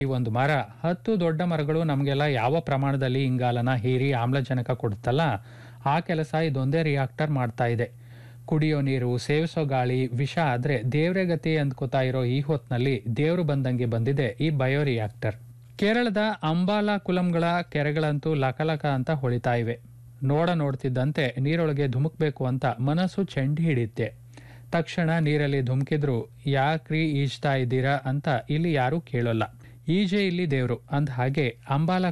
ಈ ಒಂದು ಮರ ಹತ್ತು ದೊಡ್ಡ ಮರಗಳು ನಮಗೆಲ್ಲ ಯಾವ ಪ್ರಮಾಣದಲ್ಲಿ ಇಂಗಾಲನ ಹೀರಿ ಆಮ್ಲಜನಕ ಕೊಡುತ್ತಲ್ಲ ಆ ಕೆಲಸ ಇದೊಂದೇ ರಿಯಾಕ್ಟರ್ ಮಾಡ್ತಾ ಇದೆ ಕುಡಿಯೋ ನೀರು ಸೇವಿಸೋ ಗಾಳಿ ವಿಷ ಆದ್ರೆ ದೇವ್ರೆ ಗತಿ ಅಂದ್ಕೋತಾ ಇರೋ ಈ ಹೊತ್ನಲ್ಲಿ ದೇವ್ರು ಬಂದಂಗೆ ಬಂದಿದೆ ಈ ಬಯೋ ರಿಯಾಕ್ಟರ್ ಕೇರಳದ ಅಂಬಾಲಾ ಕುಲಂಗಳ ಕೆರೆಗಳಂತೂ ಲಕಲಕ ಅಂತ ಹೊಳಿತಾ ಇವೆ ನೋಡ ನೋಡ್ತಿದ್ದಂತೆ ನೀರೊಳಗೆ ಧುಮುಕ್ಬೇಕು ಅಂತ ಮನಸ್ಸು ಚೆಂಡಿ ಹಿಡಿಯುತ್ತೆ ತಕ್ಷಣ ನೀರಲ್ಲಿ ಧುಮುಕಿದ್ರು ಯಾಕ್ರಿ ಈಜ್ತಾ ಇದ್ದೀರಾ ಅಂತ ಇಲ್ಲಿ ಯಾರೂ ಕೇಳೋಲ್ಲ ಈಜೆ ಇಲ್ಲಿ ದೇವ್ರು ಅಂದ ಹಾಗೆ ಅಂಬಾಲ